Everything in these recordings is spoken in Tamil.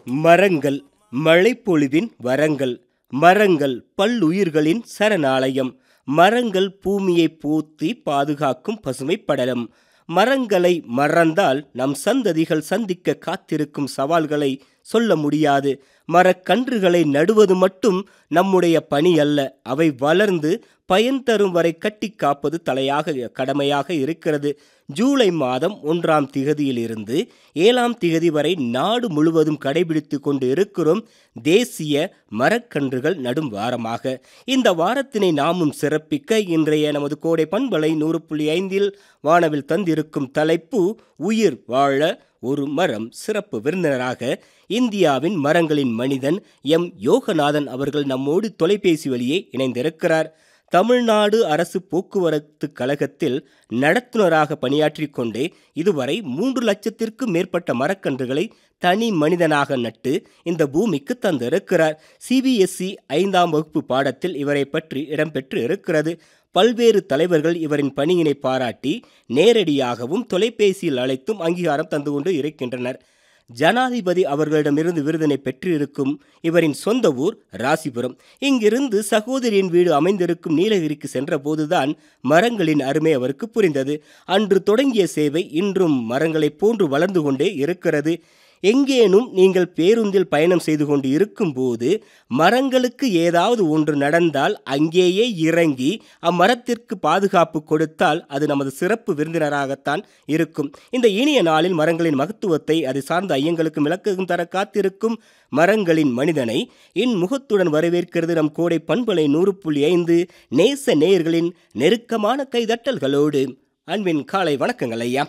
மரங்கள் மழைப்பொழிவின் வரங்கள் மரங்கள் பல்லுயிர்களின் சரணாலயம் மரங்கள் பூமியை போத்தி பாதுகாக்கும் பசுமை படலம் மரங்களை மறந்தால் நம் சந்ததிகள் சந்திக்க காத்திருக்கும் சவால்களை சொல்ல முடியாது மரக்கன்றுகளை நடுவது மட்டும் நம்முடைய பணி அல்ல அவை வளர்ந்து பயன் தரும் வரை கட்டி காப்பது தலையாக கடமையாக இருக்கிறது ஜூலை மாதம் ஒன்றாம் திகதியிலிருந்து ஏழாம் திகதி வரை நாடு முழுவதும் கடைபிடித்து கொண்டு இருக்கிறோம் தேசிய மரக்கன்றுகள் நடும் வாரமாக இந்த வாரத்தினை நாமும் சிறப்பிக்க இன்றைய நமது கோடை பண்பலை நூறு புள்ளி ஐந்தில் வானவில் தந்திருக்கும் தலைப்பு உயிர் வாழ ஒரு மரம் சிறப்பு விருந்தினராக இந்தியாவின் மரங்களின் மனிதன் எம் யோகநாதன் அவர்கள் நம்மோடு தொலைபேசி வழியே இணைந்திருக்கிறார் தமிழ்நாடு அரசு போக்குவரத்து கழகத்தில் நடத்துனராக பணியாற்றிக் கொண்டே இதுவரை மூன்று லட்சத்திற்கும் மேற்பட்ட மரக்கன்றுகளை தனி மனிதனாக நட்டு இந்த பூமிக்கு தந்திருக்கிறார் சிபிஎஸ்இ ஐந்தாம் வகுப்பு பாடத்தில் இவரை பற்றி இடம்பெற்று இருக்கிறது பல்வேறு தலைவர்கள் இவரின் பணியினை பாராட்டி நேரடியாகவும் தொலைபேசியில் அழைத்தும் அங்கீகாரம் தந்து கொண்டு இருக்கின்றனர் ஜனாதிபதி அவர்களிடமிருந்து விருதினை பெற்றிருக்கும் இவரின் சொந்த ஊர் ராசிபுரம் இங்கிருந்து சகோதரியின் வீடு அமைந்திருக்கும் நீலகிரிக்கு சென்றபோதுதான் மரங்களின் அருமை அவருக்கு புரிந்தது அன்று தொடங்கிய சேவை இன்றும் மரங்களைப் போன்று வளர்ந்து கொண்டே இருக்கிறது எங்கேனும் நீங்கள் பேருந்தில் பயணம் செய்து கொண்டு இருக்கும்போது மரங்களுக்கு ஏதாவது ஒன்று நடந்தால் அங்கேயே இறங்கி அம்மரத்திற்கு பாதுகாப்பு கொடுத்தால் அது நமது சிறப்பு விருந்தினராகத்தான் இருக்கும் இந்த இனிய நாளில் மரங்களின் மகத்துவத்தை அது சார்ந்த ஐயங்களுக்கு விளக்கம் தர காத்திருக்கும் மரங்களின் மனிதனை இன்முகத்துடன் வரவேற்கிறது நம் கோடை பண்பலை நூறு புள்ளி ஐந்து நேச நேயர்களின் நெருக்கமான கைதட்டல்களோடு அன்பின் காலை வணக்கங்கள் ஐயா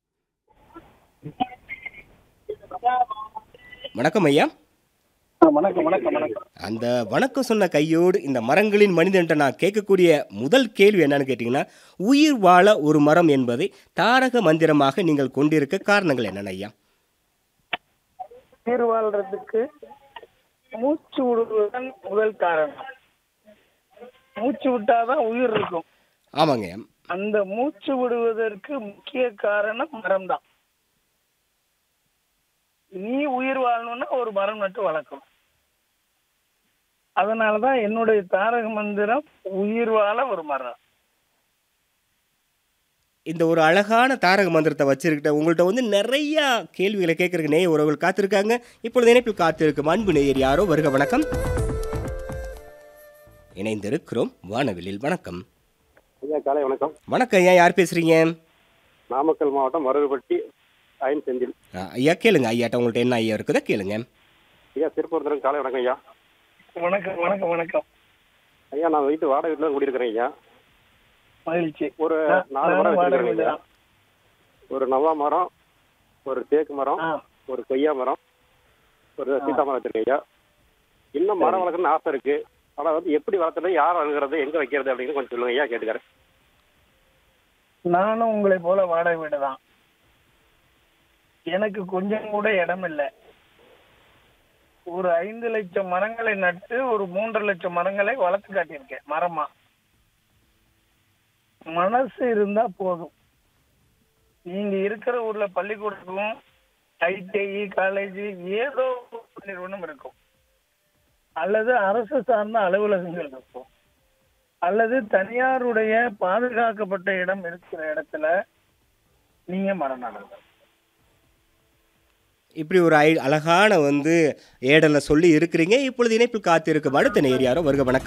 வணக்கம் ஐயா ஆ, வணக்கம் வணக்கம் வணக்கம் அந்த வணக்கம் சொன்ன கையோடு இந்த மரங்களின் மனிதன்ட்ட நான் கேட்கக்கூடிய முதல் கேள்வி என்னன்னு கேட்டிங்கன்னா உயிர் வாழ ஒரு மரம் என்பதை தாரக மந்திரமாக நீங்கள் கொண்டிருக்க காரணங்கள் என்னென்ன ஐயா உயிர் வாழ்றதுக்கு மூச்சு விடுவதுதான் முதல் காரணம் மூச்சு விட்டாதான் உயிர் இருக்கும் ஆமாங்க ஐயா அந்த மூச்சு விடுவதற்கு முக்கிய காரணம் மரம் தான் நீ உயிர் வாழணும்னா ஒரு மரம் நட்டு வளர்க்கணும் அதனாலதான் என்னுடைய தாரக மந்திரம் உயிர் வாழ ஒரு மரம் இந்த ஒரு அழகான தாரக மந்திரத்தை வச்சிருக்கிட்ட உங்கள்கிட்ட வந்து நிறைய கேள்விகளை கேட்கறதுக்கு நேய உறவுகள் காத்திருக்காங்க இப்பொழுது இணைப்பில் காத்திருக்கும் அன்பு நேயர் யாரோ வருக வணக்கம் இணைந்திருக்கிறோம் வானவிலில் வணக்கம் ஐயா காலை வணக்கம் வணக்கம் ஐயா யார் பேசுறீங்க நாமக்கல் மாவட்டம் மருதுப்பட்டி ஐன் செந்தில் ஆ, ஐயா கேளுங்க ஐயாட்ட உங்கள்ட்ட என்ன ஐயா இருக்குதோ கேளுங்க ஐயா திருப்பூர்தரம் காலை வணக்கம் ஐயா வணக்கம் வணக்கம் வணக்கம் ஐயா நான் வீட்டு வாடகை வீட்டில் குடியிருக்கிறேன் ஐயா மகிழ்ச்சி ஒரு நான் நாலு மரம் நானும் வாடகை வச்சிருக்கிறேன் ஐயா ஒரு நவா மரம் ஒரு தேக்கு மரம் ஆ ஒரு கொய்யா மரம் ஒரு சீதா மரம் வச்சிருக்கேன் ஐயா இன்னும் மரம் வளர்க்கணும்னு ஆசை இருக்கு ஆனால் வந்து எப்படி வளர்த்துறது யார் அணுகிறது எங்கே வைக்கிறது அப்படின்னு கொஞ்சம் சொல்லுங்க ஐயா கேட்டுக்கிறேன் நானும் உங்களை போல வாடகை வீடு தான் எனக்கு கொஞ்சம் கூட இடம் இல்லை ஒரு ஐந்து லட்சம் மரங்களை நட்டு ஒரு மூன்று லட்சம் மரங்களை வளர்த்து காட்டியிருக்கேன் மரமா மனசு இருந்தா போதும் நீங்க இருக்கிற ஊர்ல பள்ளிக்கூடத்துக்கும் ஐடிஐ காலேஜ் ஏதோ ஒரு நிறுவனம் இருக்கும் அல்லது அரசு சார்ந்த அலுவலகங்கள் இருக்கும் அல்லது தனியாருடைய பாதுகாக்கப்பட்ட இடம் இருக்கிற இடத்துல நீங்க மரம் நடணும் இப்படி ஒரு ஐ அழகான வந்து ஏடலை சொல்லி இருக்கிறீங்க இப்பொழுது இணைப்பில் காத்திருக்கும் அடுத்த நேர் யாரோ வருக வணக்கம்